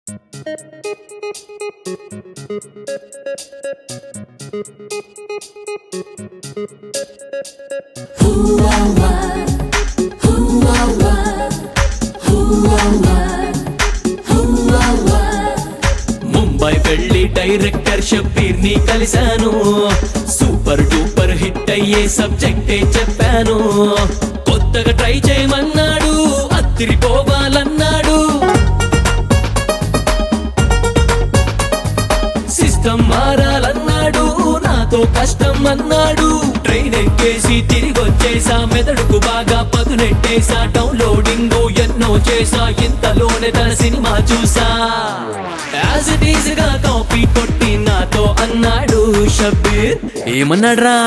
ముంబై వెళ్ళి డైరెక్టర్ షబ్బీర్ ని కలిశాను సూపర్ డూపర్ హిట్ అయ్యే సబ్జెక్టే చెప్పాను కొత్తగా ట్రై చేయమన్నాడు అత్తిరిపోవాలన్నాడు సిస్టమ్ మారాలన్నాడు నాతో కష్టం అన్నాడు ట్రైన్ ఎక్కేసి తిరిగి వచ్చేసా మెదడుకు బాగా పదునెట్టేసా డౌన్లోడింగ్ ఎన్నో చేసా ఇంతలోనే తన సినిమా చూసా యాజ్ ఇట్ ఈజ్ గా కాపీ కొట్టి నాతో అన్నాడు షబ్బీర్ ఏమన్నాడ్రా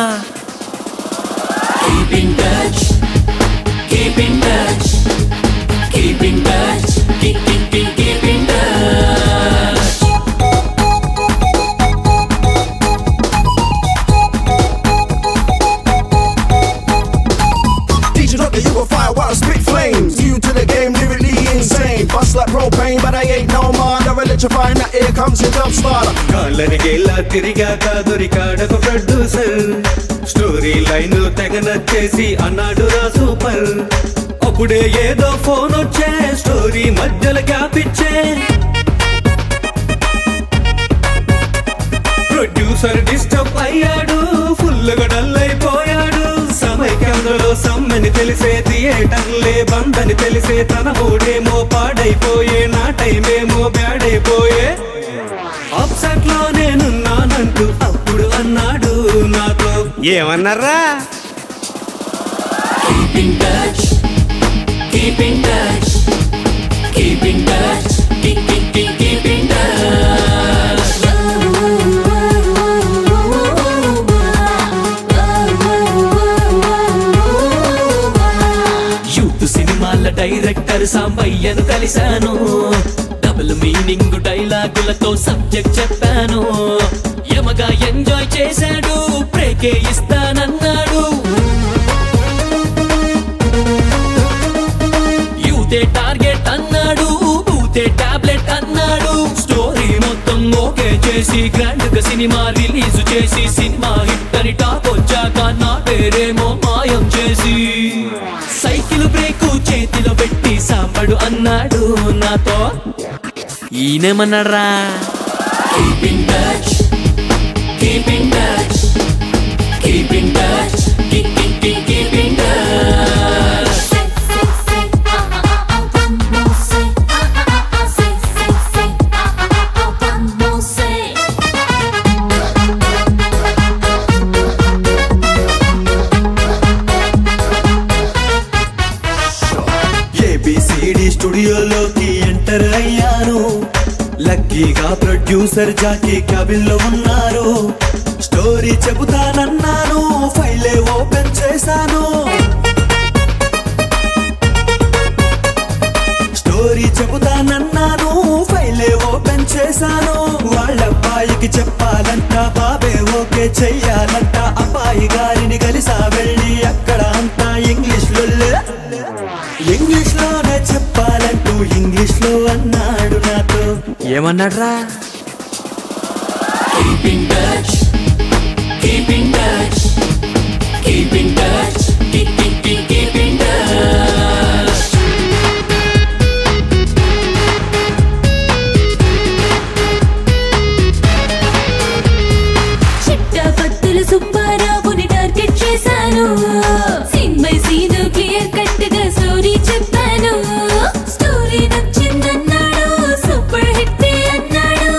keep in touch keep in touch keep in touch keep keep in touch Teach it up that you gon' fire while I spit flames. New to the game, lyrically insane. Bust like propane, but I ain't no more. Never electrifying, now here comes your dub starter. కాళ్ళనిగేలా తిరిగాక దొరికాడొక producer story line తెగ నచ్చేసి అన్నాడు రా super అప్పుడే ఏదో phone వచ్చే స్టోరీ మధ్యలో గ్యాప్ ఇచ్చే ప్రొడ్యూసర్ డిస్టర్బ్ అయ్యాడు ఫుల్ గా డల్ అయిపోయాడు సమైక్యంలో సమ్మని తెలిసే థియేటర్లే బందని తెలిసే తన మూడేమో పాడైపోయే నా టైమేమో బ్యాడ్ అయిపోయే అప్సెట్ లో నేనున్నానంటూ అప్పుడు అన్నాడు నాతో ఏమన్నారా Keep in touch. Keep in touch. Keep in touch. Keep, keep, keep, keep in touch. Youth సినిమాల డైరెక్టర్ సాంబయ్యను కలిశాను డబుల్ మీనింగ్ డైలాగులతో సబ్జెక్ట్ చెప్పాను యమగా ఎంజాయ్ చేశాడు బ్రేకే ఇస్తానన్నాడు యూతే టార్గెట్ అన్నాడు బూతే టాబ్లెట్ అన్నాడు స్టోరీ మొత్తం ఓకే చేసి గ్రాండ్ గా సినిమా రిలీజ్ చేసి సినిమా హిట్ అని టాప్ వచ్చాక నా పేరేమో మాయం చేసి సైకిల్ బ్రేక్ చేతిలో పెట్టి సాంబడు అన్నాడు నాతో ఈయనేమన్నారా keep in touch keep in touch keep in touch keep keep keep keep in touch ABCD స్టూడియోలోకి ఎంటర్ అయ్యాను లక్కీగా ప్రొడ్యూసర్ జాకీ క్యాబిన్ లో ఉన్నారు స్టోరీ చెబుతానన్నాను ఫైలే ఓపెన్ చేశాను స్టోరీ చెబుతానన్నాను ఫైలే ఓపెన్ చేశాను వాళ్ళ అబ్బాయికి చెప్పాలంట బాబే ఓకే చెయ్యాలంట అబ్బాయి గారిని కలిసా వెళ్ళి అక్కడ అంతా ఇంగ్లీష్ లో ఇంగ్లీష్ లోనే చెప్పాలంటూ ఇంగ్లీష్ లో అన్నాడు నాతో ఏమన్నాడ్రా keep in touch keep in touch keep in touch keep keep keep keep in touch చిట్టపత్తులు సుబ్బారావుని టార్గెట్ చేశాను scene by scene clear cut గా స్టోరీ చెప్పాను స్టోరీ నచ్చిందన్నాడు సూపర్ హిట్ అన్నాడు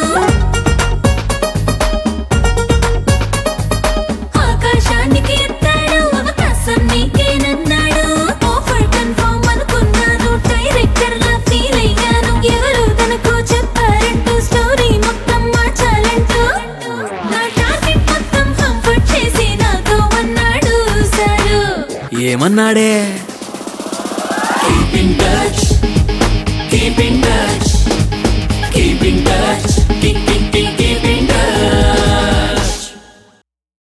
ఆకాశానికి ఎత్తాడు అవకాశం నీకేనన్నాడు ఆఫర్ కన్ఫర్మ్ అనుకున్నాను డైరెక్టర్ లా ఫీల్ అయ్యాను ఎవరు తనకు చెప్పారంటూ స్టోరీ మొత్తం మార్చాలంటూ నా టార్గెట్ మొత్తం కంఫర్ట్ చేసి నాతో అన్నాడు సారు ఏమన్నాడే keep in touch keep in touch